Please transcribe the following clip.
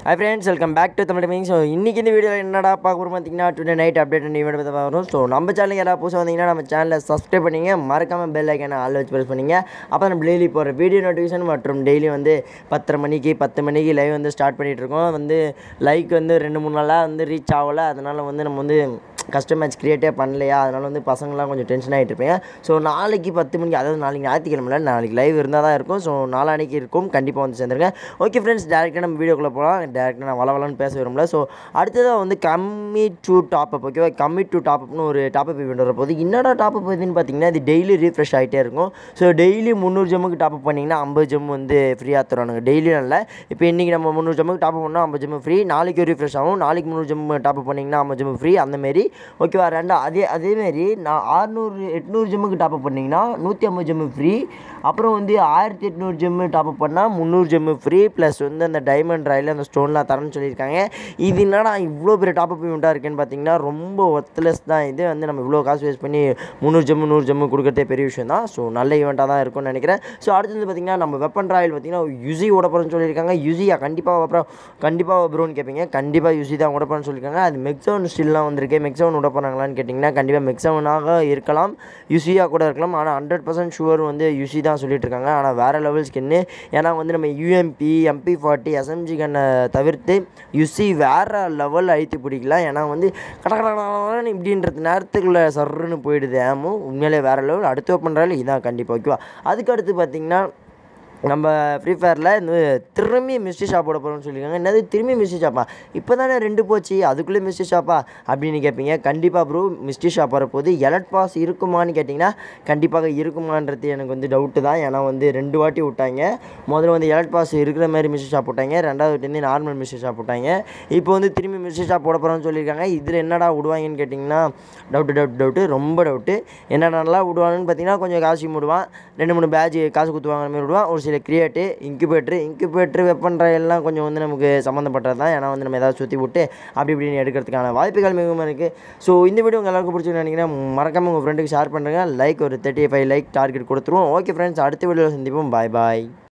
high friends welcome back to Tamil மீங் so இன்றைக்கி இந்த வீடியோவில் என்னடா பார்க்க போகிறோம் பார்த்தீங்கன்னா today night update and event பற்றி பார்க்குறோம் ஸோ நம்ம சேனலுக்கு யாராவது புதுசாக வந்தீங்கன்னா நம்ம சேனலை சப்ஸ்கிரைப் பண்ணிங்க மறக்காமல் பெல் ஐக்கான ஆள் வச்சு ப்ரெஸ் பண்ணிங்க அப்போ நம்ம டெய்லி போகிற வீடியோ நோட்டிஃபிகேஷன் மற்றும் டெய்லி வந்து பத்தரை மணிக்கு பத்து மணிக்கு லைவ் வந்து ஸ்டார்ட் பண்ணிகிட்டு இருக்கோம் வந்து லைக் வந்து ரெண்டு மூணு நாளாக வந்து ரீச் ஆகலை அதனால் வந்து நம்ம வந்து கஸ்டம் மேட்ச் க்ரியேட்டே பண்ணலையா அதனால் வந்து பசங்களாம் கொஞ்சம் டென்ஷன் ஆகிட்டு இருப்பீங்க ஸோ நாளைக்கு பத்து மணிக்கு அதாவது நாளைக்கு ஞாயிற்றுக்கிழமை நாளைக்கு லைவ் இருந்தால் தான் இருக்கும் ஸோ நாளானைக்கு இருக்கும் கண்டிப்பாக வந்து சேர்ந்துருங்க ஓகே ஃப்ரெண்ட்ஸ் டேரெக்டாக நம்ம வீடியோக்குள்ளே போகலாம் டேரெக்டாக நான் வளவலன்னு பேச விரும்பல ஸோ அடுத்ததாக வந்து கம்மி டு டாப்அப் ஓகேவா கம்மி டு டாப்அப்னு ஒரு டாப்அப் இவெண்ட் வர போது என்னடா டாப்அப் எதுன்னு பார்த்தீங்கன்னா இது டெய்லி ரீஃப்ரெஷ் ஆகிட்டே இருக்கும் ஸோ டெய்லி முந்நூறு ஜம்முக்கு டாப்அப் பண்ணிங்கன்னா ஐம்பது ஜம் வந்து ஃப்ரீயாக தருவானுங்க டெய்லி இல்லை இப்போ இன்றைக்கி நம்ம முந்நூறு ஜம்முக்கு டாப்அப் பண்ணால் ஐம்பது ஜம்மு ஃப்ரீ நாளைக்கு ரீஃப்ரெஷ் ஆகும் நாளைக்கு முந்நூறு ஜம் டாப்அப் பண்ணிங்கன்னா ஐம்பது ஜம்மு ஃப்ரீ அந்தமாரி ஓகேவா ரெண்டா அதே அதேமாரி நான் ஆறுநூறு எட்நூறு ஜம்முக்கு டாப்அப் பண்ணிங்கன்னா நூற்றி ஐம்பது ஜம்மு ஃப்ரீ அப்புறம் வந்து ஆயிரத்தி எட்நூறு ஜெம்மு டாப்அப் பண்ணால் முந்நூறு ஜெம்மு ஃப்ரீ ப்ளஸ் வந்து அந்த டைமண்ட் ராயில் அந்த ஸ்டோன்லாம் தரேன்னு சொல்லியிருக்காங்க இது என்னடா இவ்வளோ பெரிய டாப்அப் இவெண்ட்டாக இருக்குன்னு பார்த்தீங்கன்னா ரொம்ப ஒர்த்லெஸ் தான் இது வந்து நம்ம இவ்வளோ காசு வேஸ்ட் பண்ணி முந்நூறு ஜெம்மு நூறு ஜெம்மு கொடுக்குறதே பெரிய விஷயம் தான் ஸோ நல்ல ஈவெண்ட்டாக தான் இருக்கும்னு நினைக்கிறேன் ஸோ அடுத்தது பார்த்தீங்கன்னா நம்ம வெப்பன் ராயல் பார்த்தீங்கன்னா யுசி ஓடப்போகிறேன்னு சொல்லியிருக்காங்க யுசியா கண்டிப்பாக அப்புறம் கண்டிப்பாக ப்ரோன்னு கேட்பீங்க கண்டிப்பாக யுசி தான் ஓடப்போகிறேன்னு சொல்லியிருக்காங்க அது மெக்ஸவன் ஸ்டில்லாம் வந்திருக்கு மெக்ஸவன் விட போகிறாங்களான்னு கேட்டிங்கன்னா கண்டிப்பாக மெக்ஸவனாக இருக்கலாம் யுசியாக கூட இருக்கலாம் ஆனால் ஹண்ட்ரட் பர்சன்ட் ஷுவர் வந்து யுசி தான் சொல்லிட்டு இருக்காங்க ஆனால் வேறு லெவல் ஸ்கின்னு ஏன்னா வந்து நம்ம யூஎம்பி எம்பி ஃபார்ட்டி எஸ்எம்ஜி கண்ணை தவிர்த்து யுசி வேறு லெவல் அழித்து பிடிக்கலாம் ஏன்னா வந்து கட கட கடன்னு இப்படின்றது நேரத்துக்குள்ளே சர்ருன்னு போயிடுது ஆமும் உண்மையிலே வேறு லெவல் அடுத்து பண்ணுறாலும் இதான் கண்டிப்பாக ஓகேவா அதுக்கு அடுத்து பார்த்திங்கன்னா நம்ம ஃப்ரீ ஃபயரில் இந்த திரும்பி மிஸ்டி ஷாப் போட போகிறோம்னு சொல்லியிருக்காங்க என்னது திரும்பி மிஸ்டி ஷாப்பா இப்போ தானே ரெண்டு போச்சு அதுக்குள்ளே மிஸ்டி ஷாப்பா அப்படின்னு கேட்பீங்க கண்டிப்பாக ப்ரோ மிஸ்டி ஷாப் வரப்போது எலட் பாஸ் இருக்குமான்னு கேட்டிங்கன்னா கண்டிப்பாக இருக்குமான்றது எனக்கு வந்து டவுட்டு தான் ஏன்னா வந்து ரெண்டு வாட்டி விட்டாங்க முதல்ல வந்து எலட் பாஸ் இருக்கிற மாதிரி மிஸ்டி ஷாப் விட்டாங்க ரெண்டாவது வாட்டி வந்து நார்மல் மிஸ்டி ஷாப் விட்டாங்க இப்போ வந்து திரும்பி மிஸ்டி ஷாப் போட போகிறோம்னு சொல்லியிருக்காங்க இதில் என்னடா விடுவாங்கன்னு கேட்டிங்கன்னா டவுட்டு டவுட் டவுட்டு ரொம்ப டவுட்டு என்னென்னலாம் விடுவாங்கன்னு பார்த்தீங்கன்னா கொஞ்சம் காசு விடுவான் ரெண்டு மூணு பேட்ச் காசு குத்துவாங்க மாதிரி விடுவான் ஒரு சில கிரியேட்டு இன்குபேட்ரு இன்குபேட்ரு வெப்பன்ற எல்லாம் கொஞ்சம் வந்து நமக்கு சம்மந்தப்பட்டது தான் ஏன்னா வந்து நம்ம ஏதாவது சுற்றி விட்டு அப்படி இப்படின்னு எடுக்கிறதுக்கான வாய்ப்புகள் மிகவும் இருக்குது ஸோ இந்த வீடியோ உங்கள் எல்லாருக்கும் பிடிச்சிருக்கு நினைக்கிறேன் மறக்காமல் உங்கள் ஃப்ரெண்டுக்கு ஷேர் பண்ணுறேங்க லைக் ஒரு தேர்ட்டி ஃபைவ் லைக் டார்கெட் கொடுத்துருவோம் ஓகே ஃப்ரெண்ட்ஸ் அடுத்த வீடியோவில் சந்திப்போம் பாய் பாய்